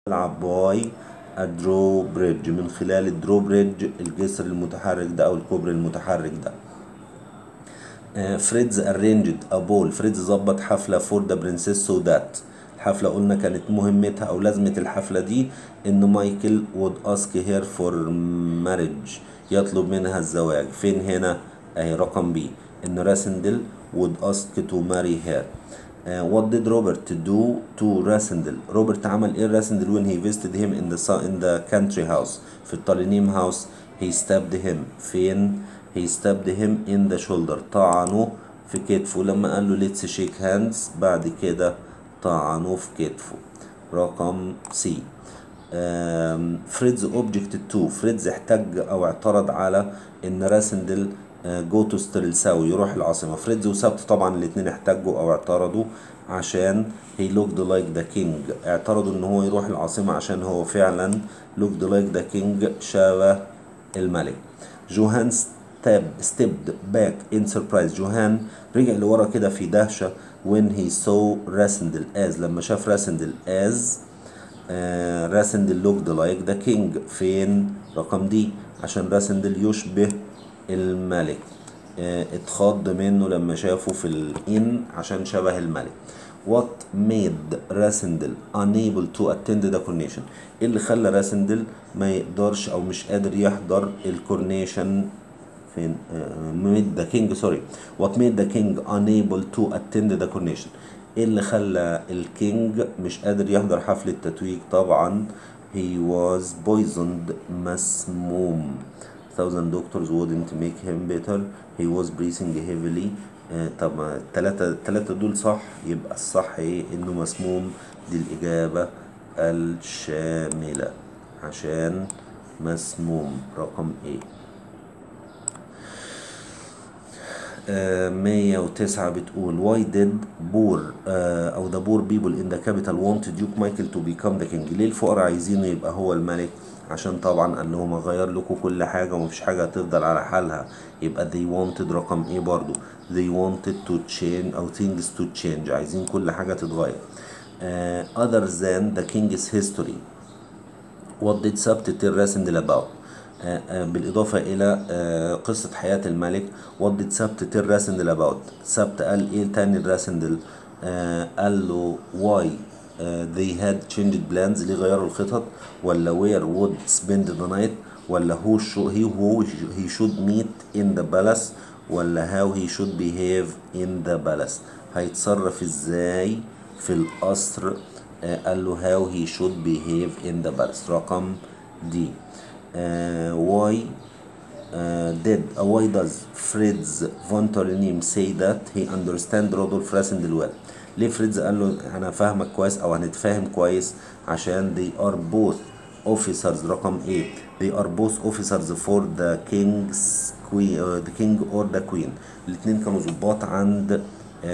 تلعب باي الدرو بريدج من خلال الدرو بريدج الجسر المتحرك ده او الكوبري المتحرك ده فريدز ارينجد ابول فريدز ظبط حفله فور ذا برنسيس سودات الحفله قلنا كانت مهمتها او لازمه الحفله دي ان مايكل وود اسك هير فور ماريج يطلب منها الزواج فين هنا اهي رقم بي ان راسندل وود اسك تو ماري هير وات ديد روبرت دو تو راسندل روبرت عمل ايه راسندل when he visited him in the in the country house في التالينيم هاوس he stabbed him فين he stabbed him in the shoulder طعنه في كتفه لما قال له let's shake hands بعد كده طعنه في كتفه رقم سي فريدز اوبجكت تو فريدز احتج او اعترض على ان راسندل جو تو سترلساو يروح العاصمه فريدز وسبت طبعا الاثنين احتجوا او اعترضوا عشان هي لوكد لايك ذا كينج اعترضوا ان هو يروح العاصمه عشان هو فعلا لوكد لايك ذا كينج شبه الملك جوهان ستاب ستيبد باك ان سربرايز جوهان رجع لورا كده في دهشه when he saw راسندل as لما شاف راسندل as آه راسندل looked like the king فين رقم دي عشان راسندل يشبه الملك آه اتخض منه لما شافه في الإن عشان شبه الملك What made راسندل unable to attend the coronation ايه اللي خلى راسندل ما يقدرش او مش قادر يحضر الكورنيشن فين made the king sorry what made the king unable to attend the coronation ايه اللي خلى الكينج مش قادر يحضر حفل التتويج طبعا he was poisoned مسموم thousand doctors wouldn't make him better he was breathing heavily آه طب التلاتة التلاتة دول صح يبقى الصح ايه انه مسموم دي الاجابة الشاملة عشان مسموم رقم ايه مية وتسعة بتقول why did poor uh, أو the poor people in the capital want Duke Michael to become the king ليه الفقراء عايزينه يبقى هو الملك عشان طبعا قال لهم اغير لكم كل حاجة ومفيش حاجة هتفضل على حالها يبقى they wanted رقم ايه برضو they wanted to change أو things to change عايزين كل حاجة تتغير uh, other than the king's history what did سبت tell Rasindel about آه آه بالإضافة إلى آه قصة حياة الملك what did سبت tell راسندل about سبت قال إيه تاني لراسندل قال له why they had changed plans ليه غيروا الخطط ولا where would spend the night ولا who should he who he should meet in the palace ولا how he should behave in the palace هيتصرف ازاي في القصر قال له how he should behave in the palace رقم دي Uh, why uh, did uh, why does Fritz von Torinem say that he understand Rodolf Rasindel well ليه فريدز قال له انا فاهمك كويس او هنتفاهم كويس عشان they are both officers رقم ايه they are both officers for the king's queen uh, the king or the queen الاتنين كانوا ضباط عند uh,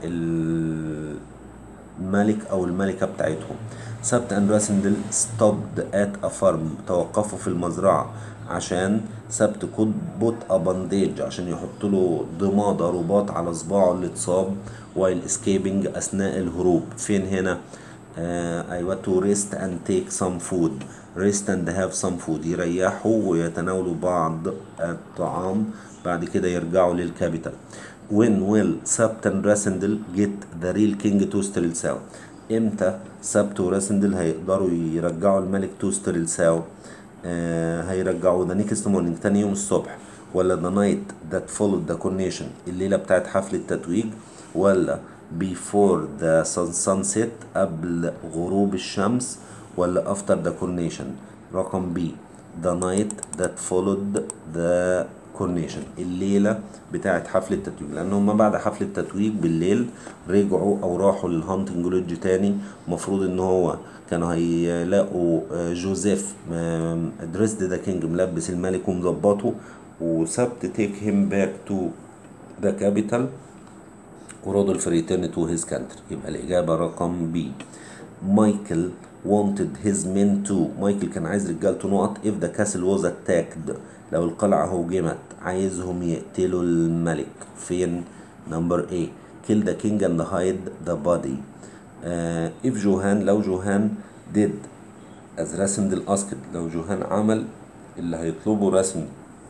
الملك او الملكه بتاعتهم سبت اند راسندل ستوبد ات ا فارم توقفوا في المزرعه عشان سبت كود بوت ابانديج عشان يحط له ضماده رباط على صباعه اللي اتصاب وايل اسكيبنج اثناء الهروب فين هنا ايوه تو ريست اند تيك سم فود ريست اند هاف سم فود يريحوا ويتناولوا بعض الطعام بعد كده يرجعوا للكابيتال when will سبت and راسندل get the real king to ستريلساو امتى سبت وراسندل هيقدروا يرجعوا الملك تو ستريلساو آه هيرجعوا ذا نيكست مورنينج تاني يوم الصبح ولا ذا نايت ذات فولود ذا كورنيشن الليله بتاعت حفل التتويج ولا بيفور ذا سانسيت قبل غروب الشمس ولا افتر ذا كورنيشن رقم بي ذا نايت ذات فولود ذا كورنيشن الليله بتاعه حفل التتويج لان هم بعد حفل التتويج بالليل رجعوا او راحوا للهانتنج لودج تاني المفروض ان هو كانوا هيلاقوا جوزيف دريسد ذا كينج ملبس الملك ومظبطه وسبت تيك هيم باك تو ذا كابيتال ورودولف ريتيرن تو هيز كانتري يبقى الاجابه رقم بي مايكل wanted his men to مايكل كان عايز رجالته نقط if the castle was attacked لو القلعة هوجمت عايزهم يقتلوا الملك فين نمبر A kill the king and hide the body uh, if جوهان لو جوهان did as راسندل asked لو جوهان عمل اللي هيطلبه راسندل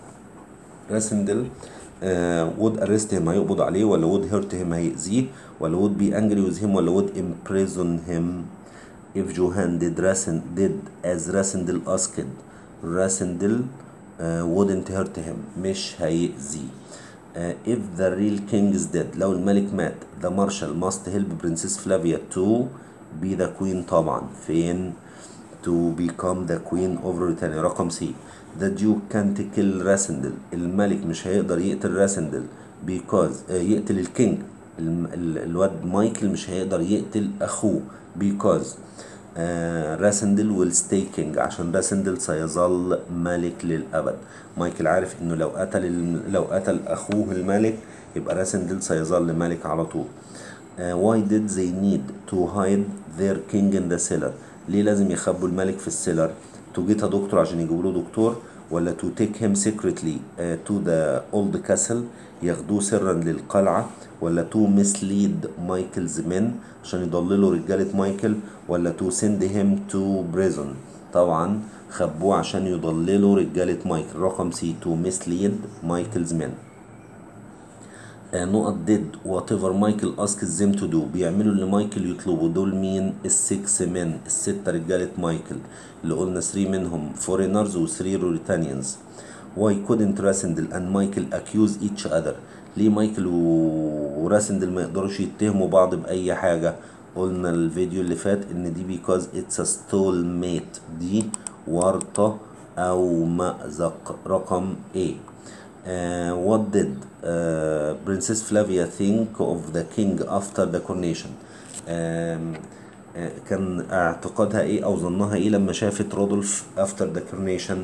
راسندل آه would arrest him هيقبض عليه ولا would hurt him هيأذيه ولا would be angry with him ولا would imprison him if Johan did Rasen did as Rasendel asked Rasendel uh, wouldn't hurt him مش هيأذيه uh, if the real king is dead لو الملك مات the marshal must help princess Flavia to be the queen طبعا فين to become the queen of Britannia رقم سي the duke can't kill راسندل الملك مش هيقدر يقتل راسندل because uh, يقتل الكينج الم- ال- الواد مايكل مش هيقدر يقتل اخوه because آه راسندل will stay king عشان راسندل سيظل ملك للأبد مايكل عارف انه لو قتل الم- لو قتل اخوه الملك يبقى راسندل سيظل ملك على طول آه why did they need to hide their king in the cellar ليه لازم يخبوا الملك في السيلر to get a دكتور عشان يجيبوا له دكتور ولا to take him secretly آه to the old castle ياخدوه سرا للقلعة ولا to mislead مايكلز men عشان يضللوا رجالة مايكل ولا to send him to prison طبعا خبوه عشان يضللوا رجالة مايكل رقم سي to mislead مايكلز men آه، نقط ديد وات ايفر مايكل اسكس them تو دو بيعملوا اللي مايكل يطلبوا دول مين السكس من الستة رجالة مايكل اللي قلنا 3 منهم فورينرز و 3 روريتانيانز why couldn't راسندل and مايكل accuse each other ليه مايكل و- وراسندل ما يقدروش يتهموا بعض بأي حاجة قلنا الفيديو اللي فات ان دي because it's a stalemate دي ورطة او مأزق رقم A Uh, what did uh, Princess Flavia think of the king after the coronation? Um, uh, كان اعتقادها ايه او ظنها ايه لما شافت رودولف after the coronation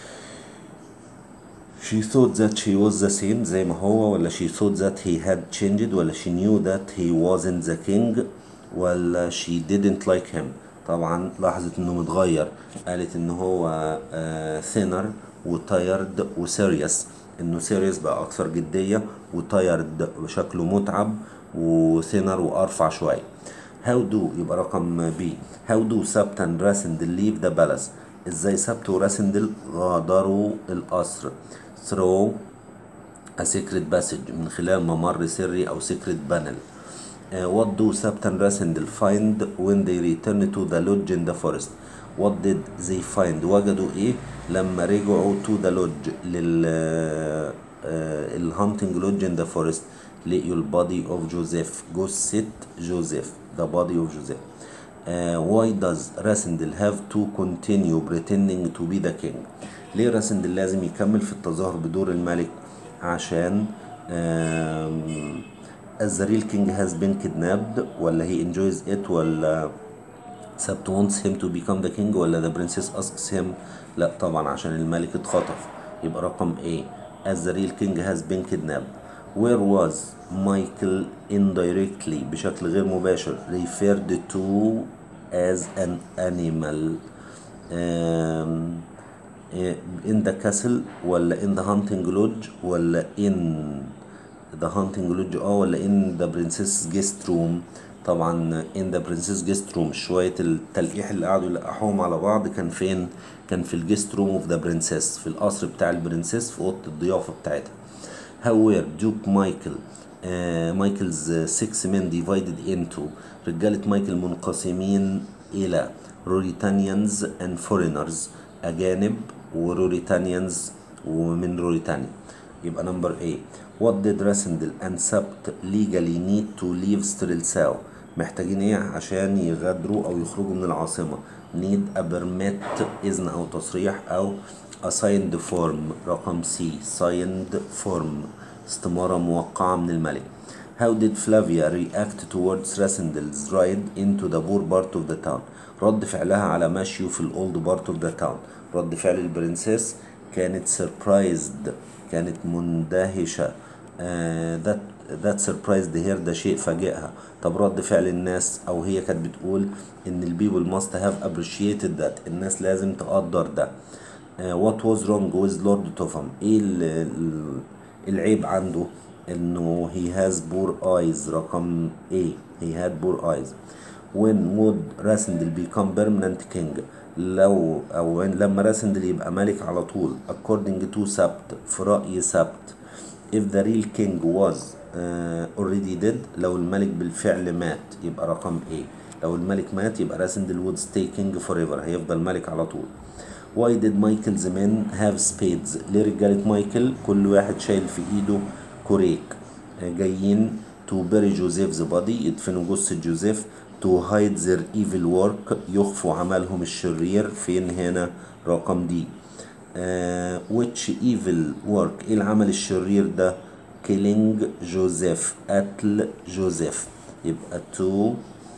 she thought that she was the same زي ما هو ولا she thought that he had changed ولا she knew that he wasn't the king ولا she didn't like him طبعا لاحظت انه متغير قالت ان هو uh, thinner وتايرد وسيريس انه سيريس بقى اكثر جدية وتايرد شكله متعب وثينر وارفع شوية How do يبقى رقم بي How do سبت and راسندل leave the palace ازاي سبت وراسندل غادروا القصر through a secret passage من خلال ممر سري او secret panel Uh, what do Sabt and Rasendel find when they return to the lodge in the forest? What did they find? وجدوا ايه لما رجعوا to the lodge لل uh, الهانتنج lodge in the forest لقيوا البادي of جوزيف جثة جوزيف the body of Joseph. Uh, why does Rasendel have to continue pretending to be the king? ليه راسندل لازم يكمل في التظاهر بدور الملك عشان um, as the real king has been kidnapped ولا he enjoys it ولا سبت wants him to become the king ولا the princess asks him لا طبعا عشان الملك اتخطف يبقى رقم A as the real king has been kidnapped where was Michael indirectly بشكل غير مباشر referred to as an animal um, in the castle ولا in the hunting lodge ولا in the hunting lodge اه ولا in the princess guest room طبعا in the princess guest room شوية التلقيح اللي قعدوا يلقحوهم على بعض كان فين كان في الجيست روم اوف ذا برنسس في القصر بتاع البرنسس في اوضه الضيافه بتاعتها هاوير دوك مايكل مايكلز 6 men divided into رجالة مايكل منقسمين إلى روريتانيانز and foreigners أجانب وروريتانيانز ومن روريتانيا يبقى نمبر A What did Rasendel and Sabt legally need to leave Streltsau محتاجين ايه عشان يغادروا او يخرجوا من العاصمة need a permit اذن او تصريح او a signed form رقم C signed form استمارة موقعة من الملك How did Flavia react towards Rasendel's ride into the poor part of the town رد فعلها على مشيه في الاولد بارت اوف ذا تاون رد فعل البرنسيس كانت surprised كانت مندهشة ذات ذات سربرايزد هير ده شيء فاجئها طب رد فعل الناس او هي كانت بتقول ان البيبل ماست هاف ابريشيتد ذات الناس لازم تقدر ده وات واز رونج ويز لورد توفم ايه ال- ال- العيب عنده انه he has poor eyes رقم A he had poor eyes when would Rasendel become permanent king لو او لما راسندل يبقى ملك على طول according to سبت في رأي سبت if the real king was uh, already dead لو الملك بالفعل مات يبقى رقم ايه لو الملك مات يبقى راسندل would stay king forever هيفضل ملك على طول why did Michael's men have spades ليه رجالة مايكل كل واحد شايل في ايده كوريك آه، جايين to bury Joseph's body يدفنوا جثة جوزيف to hide their evil work يخفوا عملهم الشرير فين هنا رقم دي آه which evil work ايه العمل الشرير ده killing جوزيف قتل جوزيف يبقى to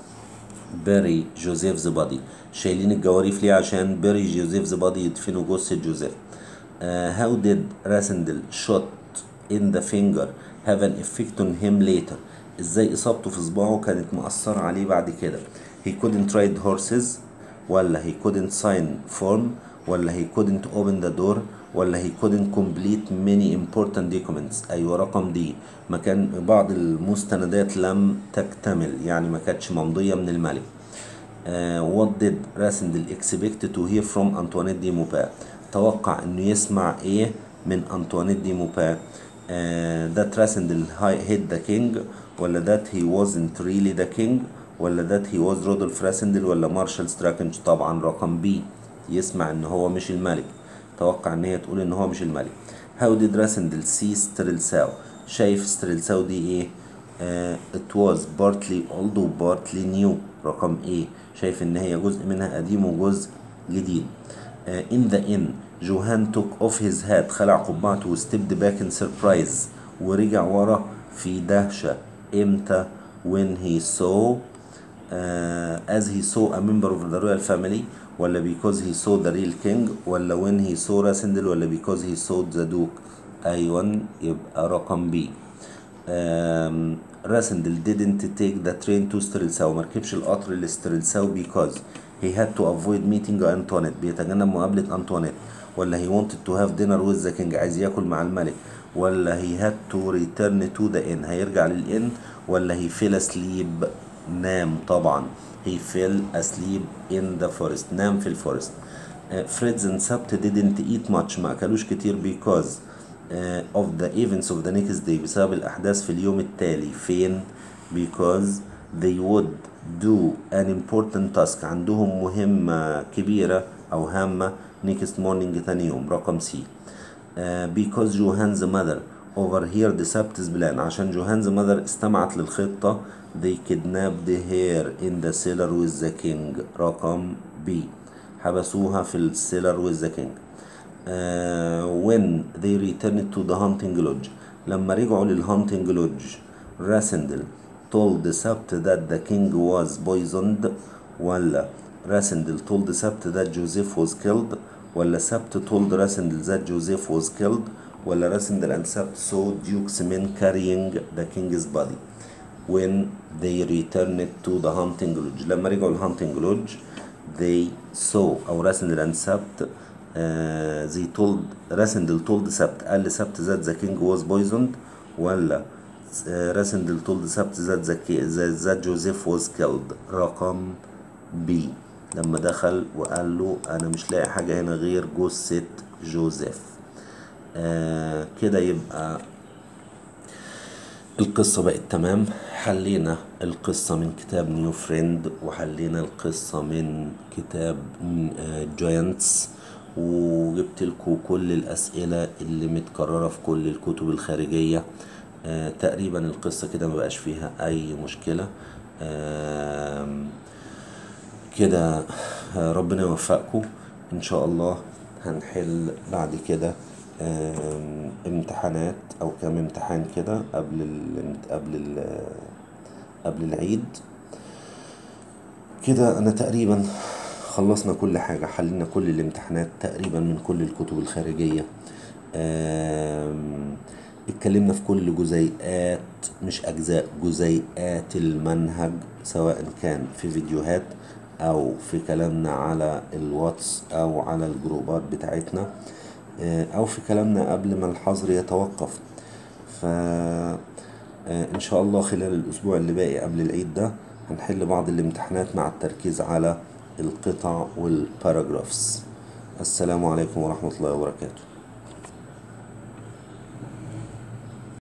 bury جوزيف's body شايلين الجواريف ليه عشان bury جوزيف's body يدفنوا جثة جوزيف uh, how did راسندل shot in the finger have an effect on him later ازاي اصابته في صباعه كانت مأثرة عليه بعد كده he couldn't ride horses ولا he couldn't sign form ولا he couldn't open the door ولا he couldn't complete many important documents ايوه رقم دي ما كان بعض المستندات لم تكتمل يعني ما كانتش ممضية من الملك uh, what did راسندل expect to hear from أنطوانيت دي موبا توقع انه يسمع ايه من أنطوانيت دي موبا uh, that راسندل hit the king ولا that he wasn't really the king ولا that he was رودولف راسندل ولا مارشال ستراكنج طبعا رقم بي يسمع ان هو مش الملك توقع ان هي تقول ان هو مش الملك how did راسندل see ستريلساو شايف ستريلساو دي ايه uh, it was partly old و partly new رقم ايه شايف ان هي جزء منها قديم وجزء جديد uh, in the inn جوهان took off his hat خلع قبعته وستبد باك in surprise ورجع ورا في دهشة امتى when he saw uh, as he saw a member of the royal family ولا because he saw the real king ولا when he saw راسندل ولا because he saw the duke أيوة يبقى رقم بي um, راسندل didn't take the train to ستريلساو مركبش القطر لستريلساو because he had to avoid meeting أنطوانيت بيتجنب مقابلة أنطوانيت ولا he wanted to have dinner with the king عايز ياكل مع الملك ولا he had to return to the inn هيرجع للإن ولا he fell asleep نام طبعا he fell asleep in the forest نام في الفورست فريدز and سبت didn't eat much ما أكلوش كتير because uh, of the events of the next day بسبب الأحداث في اليوم التالي فين because they would do an important task عندهم مهمة كبيرة أو هامة next morning تاني يوم رقم سي uh, because Johan's mother overheard Sabt's plan عشان جوهانز mother استمعت للخطة they kidnapped her in the cellar with the king رقم B حبسوها في السيلر with the king uh, when they returned to the hunting lodge لما رجعوا للهانتنج lodge راسندل told Sabt that the king was poisoned ولا راسندل told Sabt that Joseph was killed ولا Sabt told Rasindel that Joseph was killed ولا Rasindel and Sabt saw Duke's men carrying the king's body when they returned to the hunting lodge لما رجعوا الهانتنج lodge they saw أو Rasindel and Sabt uh, they told Rasindel told Sabt قال لسبت that the king was poisoned ولا راسندل told Sabt that, the, that, that Joseph was killed رقم بي لما دخل وقال له انا مش لاقي حاجة هنا غير جثة جوزيف آه كده يبقى القصة بقت تمام حلينا القصة من كتاب نيو فريند وحلينا القصة من كتاب جاينتس وجبت لكم كل الأسئلة اللي متكررة في كل الكتب الخارجية آه تقريبا القصة كده مبقاش فيها أي مشكلة آه كده ربنا يوفقكم ان شاء الله هنحل بعد كده امتحانات او كام امتحان كده قبل ال قبل ال قبل العيد كده انا تقريبا خلصنا كل حاجة حلينا كل الامتحانات تقريبا من كل الكتب الخارجية اتكلمنا في كل جزيئات مش اجزاء جزيئات المنهج سواء كان في فيديوهات او في كلامنا على الواتس او على الجروبات بتاعتنا او في كلامنا قبل ما الحظر يتوقف ف ان شاء الله خلال الاسبوع اللي باقي قبل العيد ده هنحل بعض الامتحانات مع التركيز على القطع والباراجرافز السلام عليكم ورحمة الله وبركاته